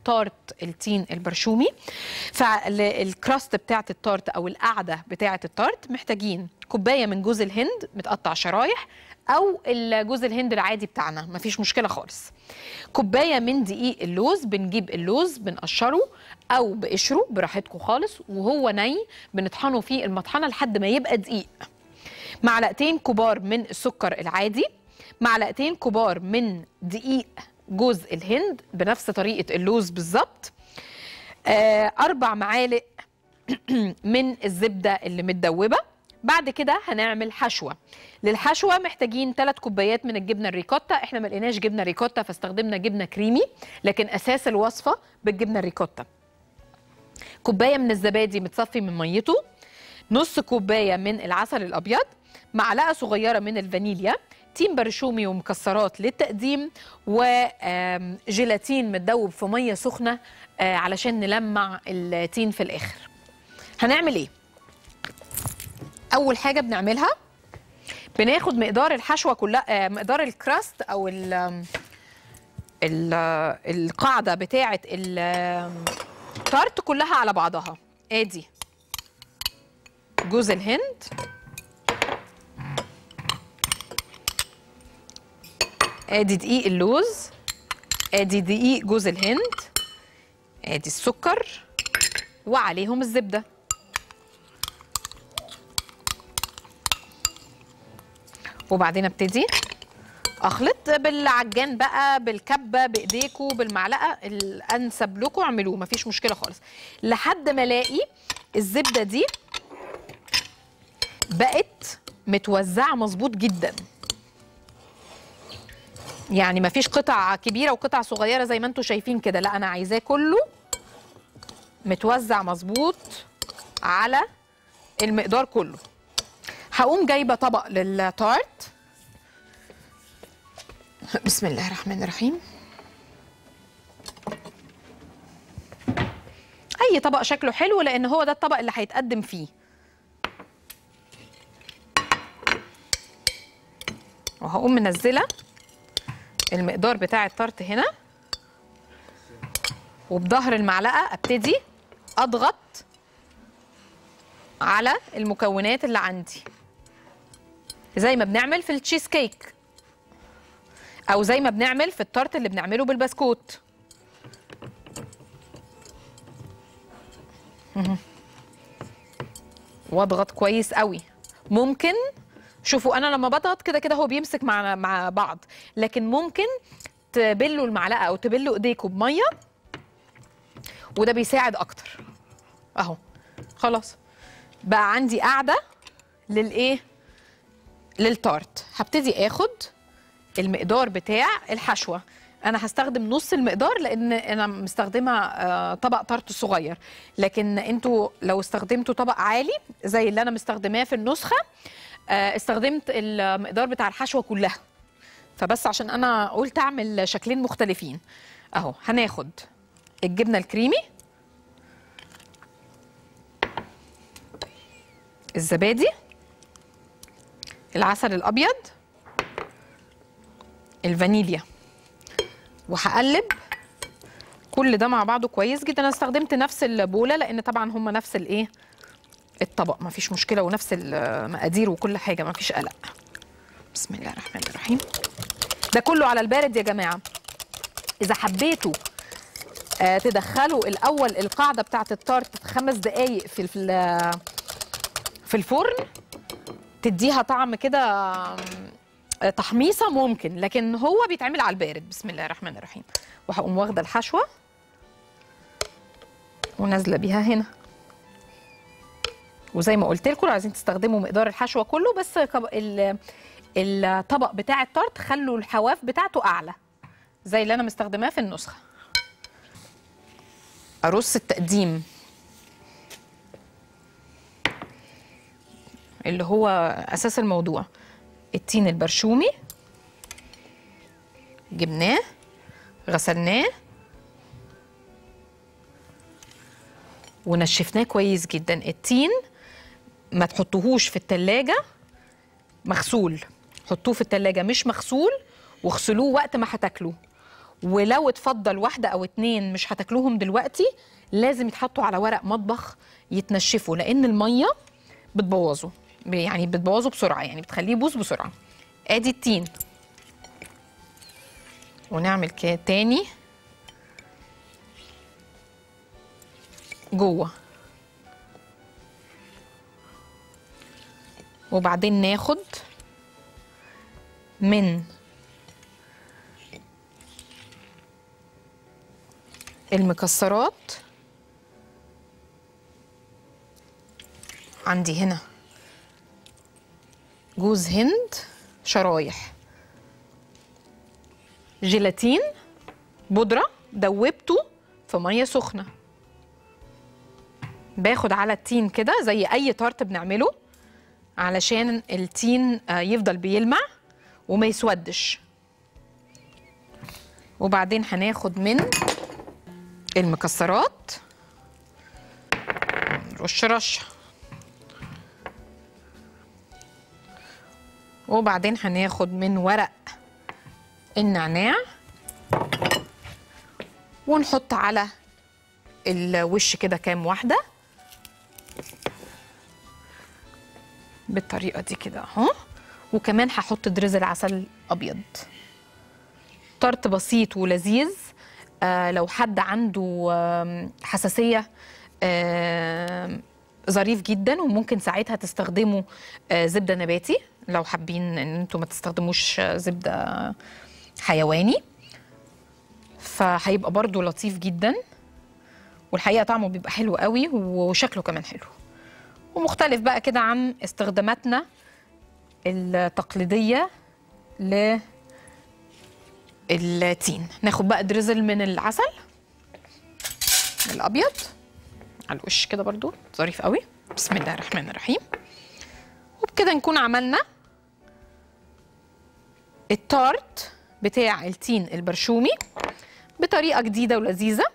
تارت التين البرشومي فالكراست بتاعه التارت او القعده بتاعه التارت محتاجين كوبايه من جوز الهند متقطع شرايح او الجوز الهند العادي بتاعنا مفيش مشكله خالص كوبايه من دقيق اللوز بنجيب اللوز بنقشره او بقشره براحتكم خالص وهو ني بنطحنه في المطحنه لحد ما يبقى دقيق معلقتين كبار من السكر العادي معلقتين كبار من دقيق جوز الهند بنفس طريقه اللوز بالظبط آه، اربع معالق من الزبده اللي متدوبه بعد كده هنعمل حشوه للحشوه محتاجين 3 كوبايات من الجبنه الريكوتا احنا ما لقيناش جبنه ريكوتا فاستخدمنا جبنه كريمي لكن اساس الوصفه بالجبنه الريكوتا كوبايه من الزبادي متصفي من ميته نص كوبايه من العسل الابيض معلقه صغيره من الفانيليا تين برشومي ومكسرات للتقديم وجيلاتين متدوب في ميه سخنه آه، علشان نلمع التين في الاخر هنعمل ايه اول حاجه بنعملها بناخد مقدار الحشوه كلها آه، مقدار الكراست او ال ال القاعده بتاعه التارت كلها على بعضها ادي جوز الهند ادي دقيق اللوز ادي دقيق جوز الهند ادي السكر وعليهم الزبده وبعدين ابتدي اخلط بالعجان بقى بالكبه بايديكوا بالمعلقه الانسب لكم اعملوه مفيش مشكله خالص لحد ما الاقي الزبده دي بقت متوزعه مظبوط جدا يعني مفيش قطع كبيره وقطع صغيره زي ما انتم شايفين كده لا انا عايزاه كله متوزع مظبوط على المقدار كله هقوم جايبه طبق للتارت بسم الله الرحمن الرحيم اي طبق شكله حلو لان هو ده الطبق اللي هيتقدم فيه وهقوم منزله المقدار بتاع التارت هنا وبظهر المعلقه ابتدي اضغط على المكونات اللي عندي زي ما بنعمل في التشيز كيك او زي ما بنعمل في التارت اللي بنعمله بالبسكوت مهم. واضغط كويس قوي ممكن شوفوا انا لما بضغط كده كده هو بيمسك مع مع بعض لكن ممكن تبلوا المعلقه او تبلوا ايديكم بميه وده بيساعد اكتر اهو خلاص بقى عندي قاعده للايه للتارت هبتدي اخد المقدار بتاع الحشوه انا هستخدم نص المقدار لان انا مستخدمه آه، طبق تارت صغير لكن انتوا لو استخدمتوا طبق عالي زي اللي انا مستخدماه في النسخه آه، استخدمت المقدار بتاع الحشوه كلها فبس عشان انا قلت اعمل شكلين مختلفين اهو هناخد الجبنه الكريمي الزبادي العسل الابيض الفانيليا وهقلب كل ده مع بعضه كويس جدا انا استخدمت نفس البوله لان طبعا هم نفس الايه الطبق ما فيش مشكله ونفس المقادير وكل حاجه ما فيش قلق بسم الله الرحمن الرحيم ده كله على البارد يا جماعه اذا حبيتوا آه تدخلوا الاول القاعده بتاعه التارت خمس دقائق في في في الفرن تديها طعم كده آم، تحميصه ممكن لكن هو بيتعمل على البارد بسم الله الرحمن الرحيم وهقوم واخده الحشوه ونازله بيها هنا وزي ما قلت لكم لو عايزين تستخدموا مقدار الحشوه كله بس كب- ال- الطبق بتاع التارت خلوا الحواف بتاعته اعلى زي اللي انا مستخدماه في النسخه ارص التقديم اللي هو اساس الموضوع التين البرشومي جبناه غسلناه ونشفناه كويس جدا التين ما تحطوهوش في التلاجة مغسول حطوه في التلاجة مش مغسول واغسلوه وقت ما هتاكلوه ولو اتفضل واحده او اتنين مش هتاكلوهم دلوقتي لازم يتحطوا على ورق مطبخ يتنشفوا لان الميه بتبوظه ب- يعني بتبوظه بسرعه يعني بتخليه يبوظ بسرعه ادي التين ونعمل كده تاني جوه وبعدين ناخد من المكسرات عندي هنا جوز هند شرايح جيلاتين بودرة دوبته في مية سخنة باخد على التين كده زي أي تارت بنعمله علشان التين آه، يفضل بيلمع وما يسودش وبعدين هناخد من المكسرات رش رشه وبعدين هناخد من ورق النعناع ونحط على الوش كده كام واحده بالطريقه دي كده اهو وكمان هحط دريزل عسل ابيض طرت بسيط ولذيذ آه لو حد عنده آم، حساسيه آم، ظريف جدا وممكن ساعتها تستخدموا آه زبده نباتي لو حابين ان انتوا ما تستخدموش آه، زبده حيواني فهيبقى برضو لطيف جدا والحقيقه طعمه بيبقى حلو قوي وشكله كمان حلو ومختلف بقى كده عن استخداماتنا التقليديه ل التين ناخد بقى دريزل من العسل الابيض على الوش كده برضو ظريف قوي بسم الله الرحمن الرحيم وبكده نكون عملنا التارت بتاع التين البرشومي بطريقه جديده ولذيذه